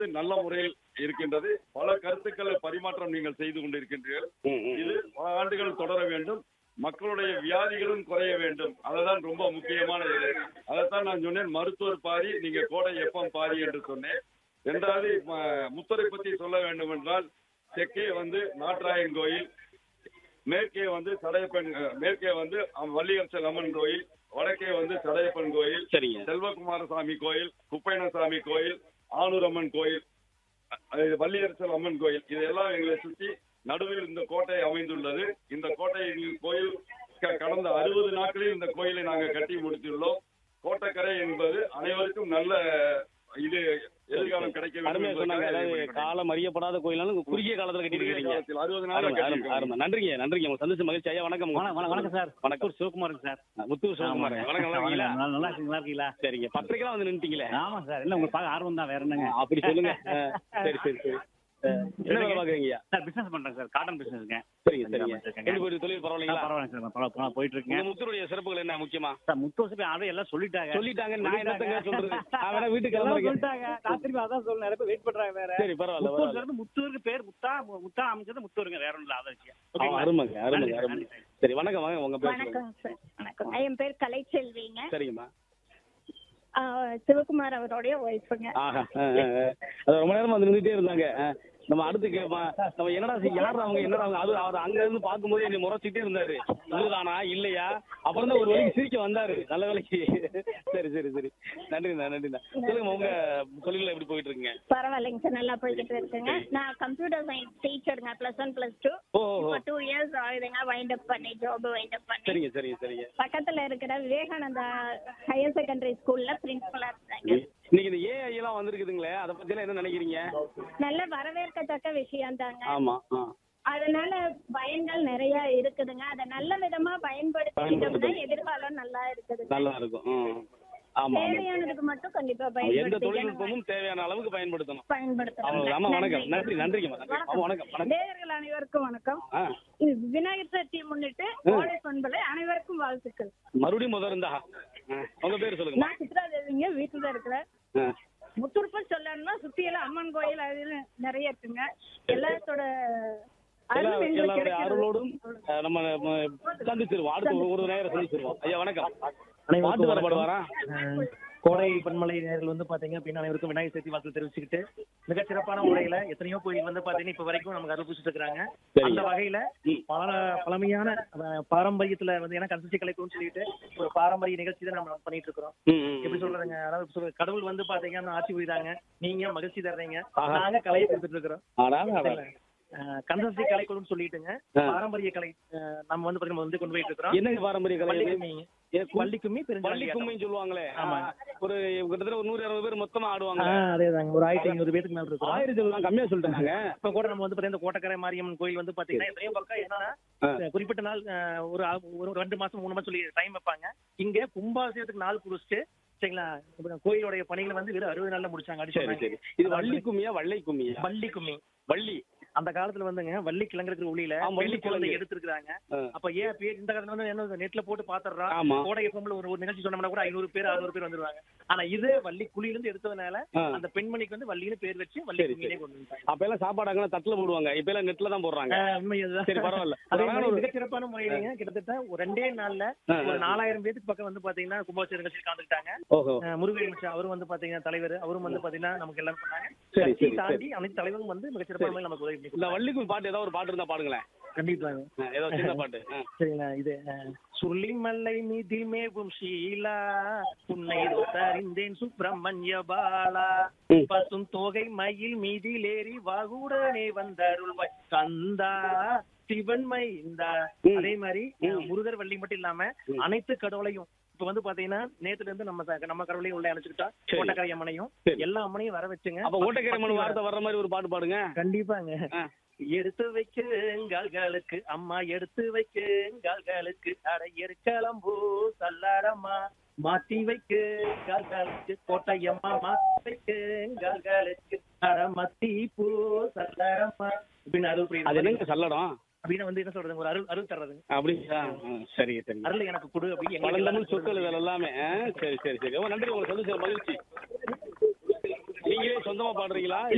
கருத்து நல்ல முறையில் இருக்கின்றது பல கருத்துக்களை பரிமாற்றம் நீங்கள் செய்து கொண்டிருக்கின்றீர்கள் ம், ம். இது பல ஆண்டுகள் தொடர வேண்டும் மக்களுடைய வியாதிகளும் குறைய வேண்டும் அதுதான் ரொம்ப முக்கியமான இது அதைத்தான் நான் சொன்னேன் மருத்துவர் பாரி நீங்க கோடை எப்பம் பாரி என்று சொன்னேன் ரெண்டாவது ம- முத்தரை பத்தி சொல்ல வேண்டும் என்றால் தெற்கே வந்து நாட்டராயன் கோயில் மேற்கே வந்து சடையப்பன் அஹ், மேற்கே வந்து அம்- வள்ளியரசல் அம்மன் கோயில் வடக்கே வந்து சடையப்பன் கோயில் சரிங்க செல்வகுமாரசாமி கோயில் குப்பைனசாமி கோயில் ஆனூரம்மன் கோயில் அஹ், வள்ளியரசல் அம்மன் கோயில் இதெல்லாம் எங்களை சுற்றி நடுவில் இந்த கோட்டை அமைந்துள்ளது இந்த கோட்டை கோயில் க- கடந்த அறுபது நாட்களில் இந்த கோயிலை நாங்கள் கட்டி முடித்துள்ளோம் கோட்டக்கரை என்பது அனைவருக்கும் நல்ல இது எதிர்காலம் கிடைக்க வேண்டும் அருமையா சொன்னாங்க என்பதற்காக அதாவது இதை பண்ணிருக்கோம். காலம் அறியப்படாத கோயிலாலும் குறுகிய காலத்துல குறுகிய கட்டிருக்கீங்க காலத்தில் அறுபது நாள் அருமை, அருமை, அருமை. நன்றிங்க நன்றிங்க உங்க சந்தோஷம் மகிழ்ச்சி ஐயா வணக்கம் வணக்கம் வணக்கம் வணக்கம் சார் வணக்கம் சிவகுமாருங்க சார் முத்தூர் சிவகுமார் வணக்கம் நல்லா இருக்கீங்களா நல்லா நல்லா இருக்கீங்களா இருக்கீங்களா சரிங்க பத்திரிக்கைலாம் வந்து நின்றுட்டீங்களே ஆமா சார் இல்ல உங்களுக்கு பார்க்க ஆர்வம் தான் வேற என்னங்க அப்படி சொல்லுங்க ஆ, சரி சரி சரி ஆ, என்ன வேலை பாக்குறீங்க சார் பிசினஸ் பண்றேன் சார் காட்டன் பிசினஸ்ங்க சரிங்க சரிங்க இருக்கேங்க. எப்படி போயிட்டு தொழில் பரவாயில்லைங்களா பரவாயில்ல சார் பரவாயில்ல போயிட்டு உங்க இருக்கேன் முத்தருடைய சிறப்புகள் என்ன முக்கியமா சார் முத்து வருஷம் ஆல்ரெடி எல்லாம் சொல்லிட்டாங்க சொல்லிட்டாங்க நான் என்னத்தங்க சொல்றது நான் வேணா வீட்டுக்கு எல்லாம் கிளம்புறேன் சொல்லிட்டாங்க நான் திரும்பி அதான் சொல்ல நிறைய பேர் வெயிட் பண்றாங்க வேற சரி பரவாயில்ல முத்தூர்ல பரவாயில்ல இருந்து முத்தூருக்கு பேர் முத்தா முத்தா அமைச்சது முத்தூருங்க வேற ஒன்றும் இல்ல அதை வச்சு ஆ, அருமைங்க அருமைங்க நன்றி, அருமை நன்றி, சார். சரி வணக்கம் வாங்க உங்க பேர் சொல்லுங்க வணக்கம் சார் வணக்கம் என் பேர் கலைச்செல்விங்க சரிங்கம்மா ஆ, சிவகுமார் அவருடைய ஒய்ஃபுங்க ஆஹா ஆ, ஆ, ஆ. அது ரொம்ப நேரமா வந்து நின்றுட்டே இருந்தாங்க ஆ, நம்ம அடுத்து கேட்போம் நம்ம என்னடா செய்- யார் அவங்க என்னடா அவங்க அது அவர் அங்க இருந்து பார்க்கும்போது என்னை முறைச்சிட்டே இருந்தாரு இதுதானா இல்லையா அப்புறம் தான் ஒரு வழிக்கு சிரிக்க வந்தாரு நல்ல வேலைக்கு சரி சரி சரி நன்றிண்ணா நன்றிண்ணா சொல்லுங்க உங்க தொழில்கள் எப்படி போயிட்டு இருக்குங்க பரவாயில்லைங்க சார் நல்லா போய்கிட்டு இருக்குங்க நான் கம்ப்யூட்டர் சயின்ஸ் டீச்சருங்க ப்ளஸ் ஒன் ப்ளஸ் டூ ஓ ஓ, ஓ இப்போ டூ இயர்ஸ் ஆகுதுங்க வைண்ட் அப் பண்ணி ஜாப் வைண்ட் அப் பண்ணி சரிங்க சரிங்க சரிங்க பக்கத்துல இருக்கிற விவேகானந்தா ஹையர் செகண்டரி ஸ்கூல்ல பிரின்சிபலா இருக்காங்க இன்னைக்கு இந்த ஏஐ எல்லாம் வந்திருக்குதுங்களே அதை பத்தி எல்லாம் என்ன நினைக்கிறீங்க நல்ல வரவேற்கத்தக்க விஷயம் தாங்க ஆமா ஆ அதனால பயன்கள் நிறைய இருக்குதுங்க அதை நல்ல விதமா பயன்படுத்திக்கிட்டோம்னா எதிர்காலம் நல்லா இருக்குது நல்லா இருக்கும் ம். ஆமா ஆமா தேவையானதுக்கு மட்டும் கண்டிப்பா எந்த பயன்படுத்திக்கணும் தொழில்நுட்பமும் தேவையான அளவுக்கு பயன்படுத்தணும் பயன்படுத்தணும் அவ்வளவு ஆமா வணக்கம் நன்றி நன்றிங்கம்மா நன்றி ஆமா வணக்கம் வணக்கம் நேயர்கள் அனைவருக்கும் வணக்கம் ஆ இது விநாயகர் சதுர்த்தியை முன்னிட்டு கோடை பண்பலை அனைவருக்கும் வாழ்த்துக்கள் மறுபடியும் முதல் இருந்தா ஆ, உங்க பேர் சொல்லுங்க நான் சித்ரா தேவிங்க வீட்டுல தான் இருக்கிறேன் முத்துருப்ப சொல்லணும்னா சுத்தியெல்லாம் அம்மன் கோயில் அது இதுன்னு நிறைய இருக்குங்க எல்லாத்தோட எல்லா அருள் எங்களுக்கு எல்லாருடைய கிடைக்கிறது. அருளோடும் ஆ, நம்ம நம்ம சந்திச்சிருவோம் அடுத்த ஒரு ஒரு நேரம் சந்திச்சிருவோம் ஐயா வணக்கம் அனைவருக்கும் பாட்டு வர வணக்கம். பாடுவாரா அஹ், கோடை பன்மலை நேர்கள் வந்து பாத்தீங்க அப்படின்னா அனைவருக்கும் விநாயகர் சதுர்த்தி வாழ்த்து தெரிவிச்சுக்கிட்டு மிகச் சிறப்பான முறையில எத்தனையோ கோயில் வந்து பாத்தீங்கன்னா இப்ப வரைக்கும் நமக்கு அருள் பூசிட்டு இருக்காங்க சரிங்க. அந்த வகையில ம். பல பழமையான அஹ், பாரம்பரியத்துல வந்து ஏன்னா கன்சர்ச்சி கலைக்கும்னு சொல்லிட்டு ஒரு பாரம்பரிய நிகழ்ச்சி தான் நம்ம பண்ணிட்டு இருக்கிறோம் ம், ம், எப்படி ம். சொல்றதுங்க அதாவது சொல்றது, கடவுள் வந்து பாத்தீங்கன்னா ஆட்சி புரியுறாங்க நீங்க மகிழ்ச்சி தர்றீங்க ஆஹா. நாங்க கலையை கொடுத்துட்டு இருக்கிறோம் அடா, அடா. கன்சர்ச்சி கலைக்குழுன்னு சொல்லிட்டுங்க ஆ. பாரம்பரிய கலை அஹ், நம்ம வந்து பாத்தீங்கன்னா வந்து கொண்டு போயிட்டு இருக்கிறோம் என்னங்க பாரம்பரிய கலை பள்ளி இது? கும்மி ஏ, கும்- பள்ளி கும்மி பள்ளி பெருஞ்சாலி கும்மின்னு சொல்லுவாங்களே ஆமா. ஆ, ஒரு கிட்டத்தட்ட ஒரு நூறு இருநூறு பேர் மொத்தமா ஆடுவாங்க அதேதாங்க ஒரு ஆயிரத்தி ஐநூறு பேருக்கு மேல இருக்கிறோம் ஆயிரத்தி எல்லாம் கம்மியா சொல்லிட்டாங்க இப்ப கூட நம்ம வந்து பாத்தீங்கன்னா இந்த கோட்டக்கரை மாரியம்மன் கோயில் வந்து பாத்தீங்கன்னா எத்தனையோ பக்கம் என்னன்னா ஆ. குறிப்பிட்ட நாள் அஹ், ஒரு ஆ- ஒரு ரெண்டு மாசம் மூணு மாசம் சொல்லி டைம் வைப்பாங்க இங்க கும்பாபிஷேகத்துக்கு நாள் குறிச்சிட்டு சரிங்களா இப்ப கோயிலுடைய பணிகளை வந்து வெறும் அறுபது நாள்ல முடிச்சாங்க அப்படி சரி சொன்னாங்க. சரி இது வள்ளி கும்மியா வள்ளை கும்மியா வள்ளி கும்மி வள்ளி அந்த காலத்துல வந்துங்க வள்ளி கிழங்கு இருக்கிற ஒளியில ஆ, வள்ளி வள்ளி குழந்தை கிழங்கு. எடுத்திருக்காங்க ஆ. அப்ப ஏன் பேர் இந்த காலத்துல வந்து என்ன நெட்ல போட்டு பாத்துறான் ஆமா கோடை எப்பம்ல ஒரு ஒரு நிகழ்ச்சி சொன்னோம்னா கூட ஐநூறு பேர் அறுநூறு பேர் வந்துருவாங்க ஆனா இது வள்ளி குழியில இருந்து எடுத்ததுனால ஆ. அந்த பெண்மணிக்கு வந்து வள்ளின்னு பேர் வச்சு வள்ளி சரி, கும்மியிலே கொண்டு வந்துட்டாங்க அப்ப எல்லாம் சாப்பாடு அங்கெல்லாம் தட்டுல போடுவாங்க இப்ப எல்லாம் நெட்ல தான் போடுறாங்க ஆ, உண்மை அதுதான். சரி பரவாயில்ல அதே அழகான மாதிரி ஒரு- மிகச்சிறப்பான முறையிலங்க கிட்டத்தட்ட ஒரு ரெண்டே நாள்ல ஆ, ஒரு ஆ. நாலாயிரம் பேருக்கு பக்கம் வந்து பாத்தீங்கன்னா கும்பாபிஷேக நிகழ்ச்சி கலந்துக்கிட்டாங்க ஓஹோ அஹ் முருகன் மிஸ்ரா அவரும் வந்து பாத்தீங்கன்னா தலைவர் அவரும் வந்து பாத்தீங்கன்னா நமக்கு எல்லாம் பண்ணாங்க சரி, கட்சி சரி, தாண்டி அனைத்து தலைவரும் வந்து மிகச்சிறப்பான முறையில் நமக்கு உதவி பண்ணி இந்த கொடுத்தாங்க. வள்ளி கும்மி பாட்டு ஏதாவது ஒரு பாட்டு இருந்தா பாடுங்களேன் கண்டிப்பாங்க ஆ, ஏதோ சின்ன பாட்டு ஆ. சரிங்களா இது அஹ், சுள்ளிமலை மீதில் மேவும் ஷீலா உன்னை தறிந்தேன் சுப்பிரமணிய பாலா ம். பசும் தோகை மயில் மீதிலேறி வாகுடனே வந்தருள்வாய் கந்தா சிவன் மைந்தா ம். அதே மாதிரி அஹ், ம். முருகர் வள்ளி மட்டும் இல்லாம ம். அனைத்து கடவுளையும் இப்ப வந்து பாத்தீங்கன்னா நேத்துல இருந்து நம்ம ச- நம்ம கடவுளையும் உள்ள அணைச்சுக்கிட்டா சரி. கோட்டக்கரை அம்மனையும் சரி. எல்லா அம்மனையும் வர வச்சுங்க அப்ப ஓட்டக்கரை மண் வார்த்தை வர்ற மாதிரி ஒரு பாட்டு பாடுங்க கண்டிப்பாங்க ஆ. எடுத்து வைக்குங்கால்களுக்கு அம்மா எடுத்து வைக்குங்கால்களுக்கு அட எருக்களம்பூ சல்லாரம்மா மாத்தி வைக்கு கால்களுக்கு கோட்டையம்மா மாத்தி வைக்கு கால்களுக்கு அட மத்தி பூ சல்லாரம்மா அப்படின்னு அருள் அது புரியுது என்னங்க சல்லடம் அப்படின்னு வந்து என்ன சொல்றதுங்க ஒரு அருள் அருள் தர்றதுங்க அப்படிங்களா ஆ, சரி சரி அருள் எனக்கு கொடு அப்படின்னு எங்களுக்கு பழந்தமிழ் எல்லாருக்கும் சொற்கள் இதெல்லாம் எல்லாமே ஆ, சரி சரி சரி ரொம்ப நன்றி உங்களுக்கு சந்திச்ச மகிழ்ச்சி நீங்களே சொந்தமா பாடுறீங்களா